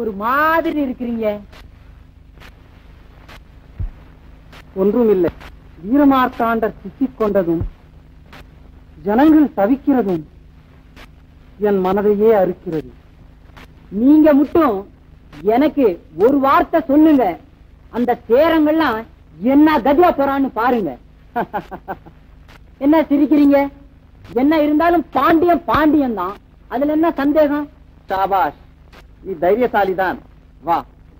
ஒரு மாதிரி இருக்கிறீங்க ஒன்றுமில்லை வீரமார்த்தாண்டர் சிக்கிக் கொண்டதும் ஜனங்கள் தவிக்கிறதும் என் மனதையே அறுக்கிறது நீங்க மட்டும் எனக்கு ஒரு வார்த்தை சொல்லுங்க அந்த சேரங்கள்லாம் என்ன கதியா போறான்னு பாருங்க என்ன சிரிக்கிறீங்க என்ன இருந்தாலும் பாண்டியன் பாண்டியன் தான் அதுல என்ன சந்தேகம் சாபாஷ் நீ தைரியசாலிதான் வா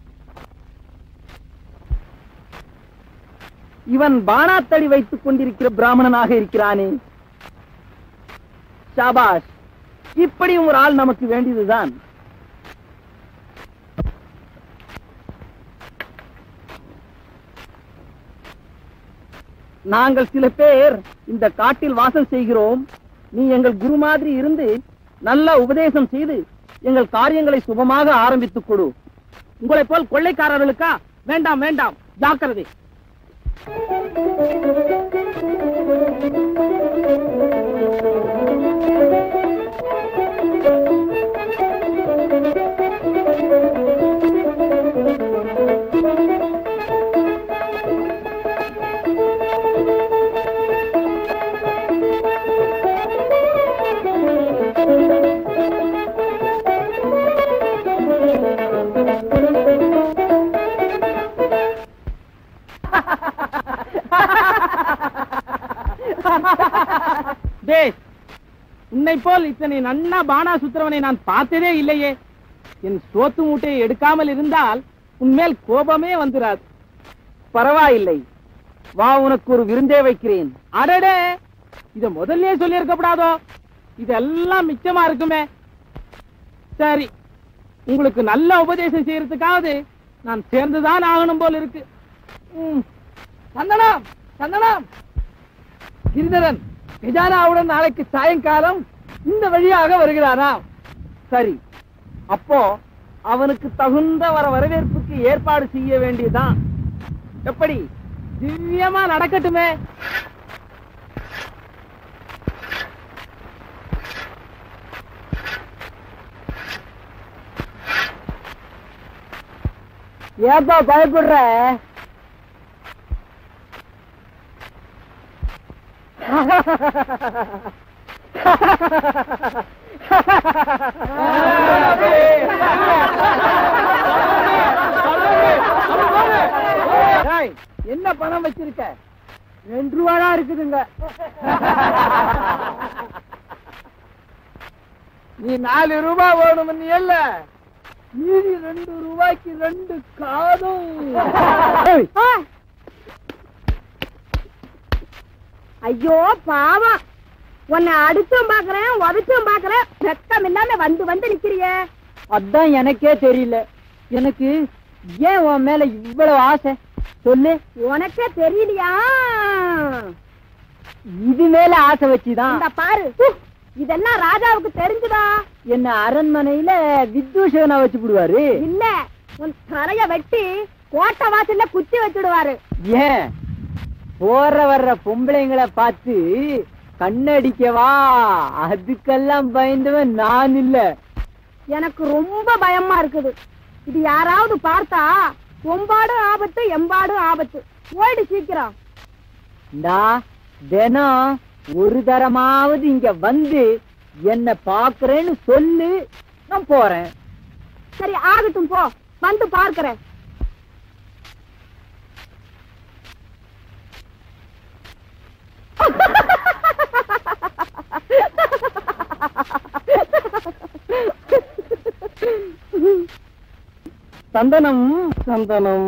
இவன் பானாத்தடி வைத்துக் கொண்டிருக்கிற பிராமணனாக இருக்கிறானே சாபாஷ் இப்படியும் ஒரு ஆள் நமக்கு வேண்டியதுதான் நாங்கள் சில பேர் இந்த காட்டில் வாசம் செய்கிறோம் நீ எங்கள் குரு மாதிரி இருந்து நல்ல உபதேசம் செய்து எங்கள் காரியங்களை சுபமாக ஆரம்பித்துக் கொடு உங்களை போல் கொள்ளைக்காரர்களுக்கா வேண்டாம் வேண்டாம் ஜாக்கிரதை டேய் உன்னை போல் இத்தனை நன்னா பானா சுத்திரவனை நான் பார்த்ததே இல்லையே என் சோத்து மூட்டையை எடுக்காமல் இருந்தால் உன்மேல் கோபமே வந்துராது பரவாயில்லை வா உனக்கு ஒரு விருந்தே வைக்கிறேன் அடடே இத முதல்லயே சொல்லி இருக்கப்படாதோ இதெல்லாம் மிச்சமா இருக்குமே சரி உங்களுக்கு நல்ல உபதேசம் செய்யறதுக்காவது நான் சேர்ந்துதான் ஆகணும் போல இருக்கு ம். சந்தனம் சந்தனம் கிரிதரன் கஜானாவுடன் நாளைக்கு சாயங்காலம் இந்த வழியாக வருகிறாராம் சரி அப்போ அவனுக்கு தகுந்த வர வரவேற்புக்கு ஏற்பாடு செய்ய வேண்டியதுதான் எப்படி திவ்யமா நடக்கட்டுமே ஏப்பா பயப்படுற டேய், என்ன பணம் வச்சிருக்க ரெண்டு ரூபாடா இருக்குதுங்க நீ நாலு ரூபாய் வேணும் நீ இல்ல மீதி ரெண்டு ரூபாய்க்கு ரெண்டு காதும் ஏய், ஐயோ பாவம் உன்னை அடிச்சும் பாக்குறேன் உதச்சும் பாக்குறேன் வெக்கம் இல்லாம வந்து வந்து நிக்கிறியே அதான் எனக்கே தெரியல எனக்கு ஏன் உன் மேல இவ்வளவு ஆசை சொல்லு உனக்கே தெரியலையா இது மேல ஆசை வச்சுதான் இந்த பாரு இதெல்லாம் ராஜாவுக்கு தெரிஞ்சுதா என்ன அரண்மனையில வித்யூஷகனா வச்சு விடுவாரு இல்ல உன் தலைய வெட்டி கோட்டை வாசல்ல குத்தி வச்சுடுவாரு ஏன் போற வர்ற பொம்பளைங்களை பார்த்து கண்ணடிக்கவா அதுக்கெல்லாம் பயந்தவன் நான் இல்ல எனக்கு ரொம்ப பயமா இருக்குது இது யாராவது பார்த்தா ஒம்பாடும் ஆபத்து எம்பாடும் ஆபத்து ஓடு சீக்கிரம் இந்தா தினம் ஒரு தரமாவது இங்க வந்து என்ன பாக்குறேன்னு சொல்லு நான் போறேன் சரி ஆகட்டும் போ வந்து பார்க்கிறேன் சந்தனம் சந்தனம்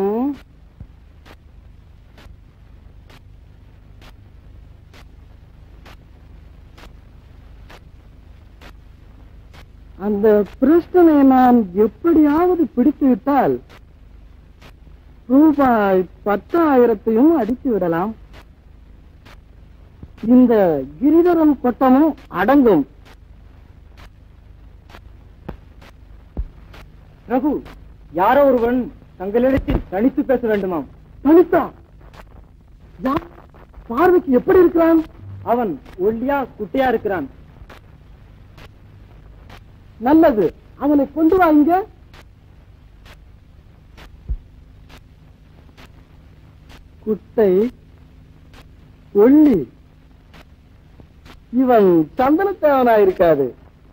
அந்த பிரஷ்டனை நான் எப்படியாவது பிடித்து விட்டால் ரூபாய் பத்தாயிரத்தையும் அடித்து விடலாம் இந்த கிரிதரம் கொட்டமும் அடங்கும் ரகு யாரோ ஒருவன் தங்களிடத்தில் தனித்து பேச வேண்டுமாம் தனித்தா யார்? பார்வைக்கு எப்படி இருக்கிறான் அவன் ஒல்லியா குட்டையா இருக்கிறான் நல்லது அவனை கொண்டு வா இங்க குட்டை ஒள்ளி இவன் சந்தனத்தேவனா இருக்காது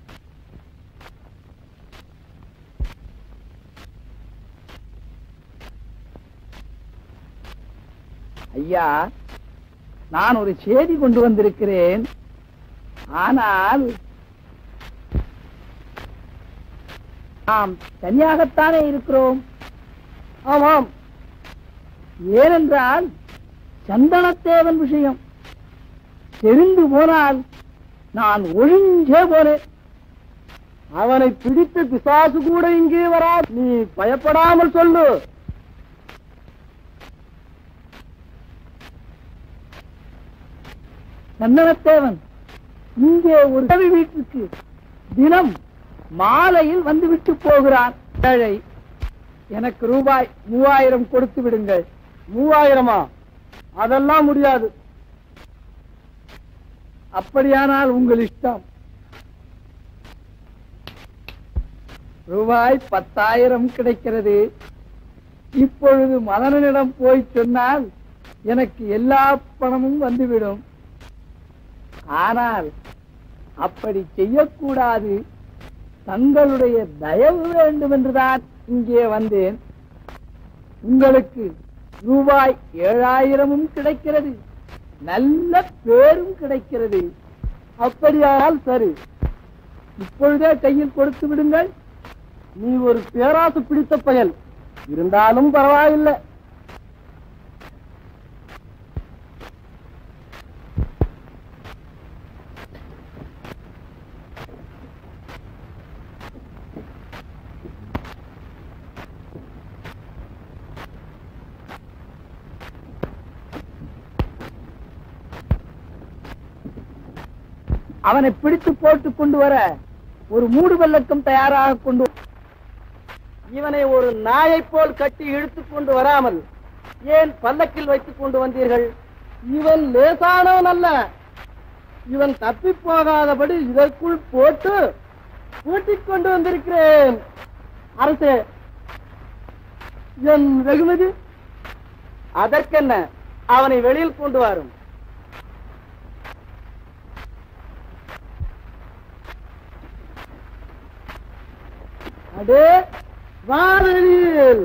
ஐயா நான் ஒரு செய்தி கொண்டு வந்திருக்கிறேன் ஆனால் நாம் தனியாகத்தானே இருக்கிறோம் ஆமாம் ஏனென்றால் சந்தனத்தேவன் விஷயம் தெரிந்து போனால் நான் ஒழிஞ்சே போனேன் அவனை பிடித்து பிசாசு கூட இங்கே வரா நீ பயப்படாமல் சொல்லு சந்தனத்தேவன் இங்கே ஒரு உதவி வீட்டுக்கு தினம் மாலையில் வந்து விட்டு போகிறான் ஏழை எனக்கு ரூபாய் மூவாயிரம் கொடுத்து விடுங்கள் மூவாயிரமா அதெல்லாம் முடியாது அப்படியானால் உங்கள் இஷ்டம் ரூபாய் பத்தாயிரம் கிடைக்கிறது இப்பொழுது மதனனிடம் போய் சொன்னால் எனக்கு எல்லா பணமும் வந்துவிடும் ஆனால் அப்படி செய்யக்கூடாது தங்களுடைய தயவு வேண்டும் என்றுதான் இங்கே வந்தேன் உங்களுக்கு ரூபாய் ஏழாயிரமும் கிடைக்கிறது நல்ல பேரும் கிடைக்கிறது அப்படியானால் சரி இப்பொழுதே கையில் கொடுத்து விடுங்கள் நீ ஒரு பேராசு பிடித்த பயல் இருந்தாலும் பரவாயில்லை அவனை பிடித்து போட்டு கொண்டு வர ஒரு மூடு வெள்ளக்கம் தயாராக கொண்டு வா. இவனை ஒரு நாயைப் போல் கட்டி இழுத்துக் கொண்டு வராமல் ஏன் பல்லக்கில் வைத்துக் கொண்டு வந்தீர்கள் இவன் லேசானவன் அல்ல இவன் தப்பி போகாதபடி இதற்குள் போட்டு பூட்டிக் கொண்டு வந்திருக்கிறேன் அரசே என் வெகுமதி அதற்கென்ன அவனை வெளியில் கொண்டு வரும் அடே வாரணியில்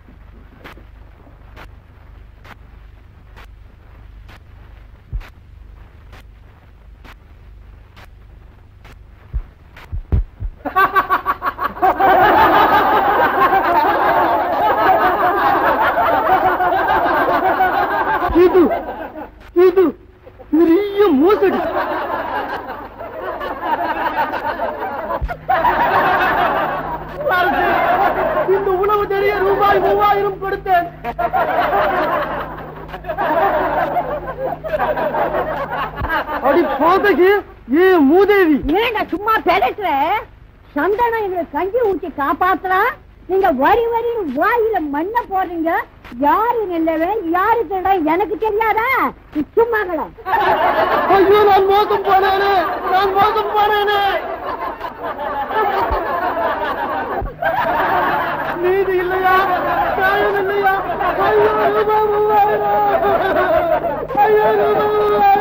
இது இது பெரிய மோசடி இந்த உணவு தெரிய ரூபாய் மூவாயிரம் கொடுத்தேன் அடி போதைக்கு ஏ மூதேவி ஏன்டா சும்மா பெலட்டுற சந்தனம் எங்களுக்கு கஞ்சி ஊத்தி காப்பாத்துறான் நீங்க வரி வரி வாயில மண்ண போடுறீங்க யாரு நல்லவன் யாரு திருட எனக்கு தெரியாதா நீ சும்மாங்கள ஐயோ நான் மோசம் போனேனே நான் மோசம் போனேனே நீதி இல்லையா நியாயம் இல்லையா ஐயோ ரூபாய் மூவாயிரம் ஐயோ ரூபாய் மூவாயிரம்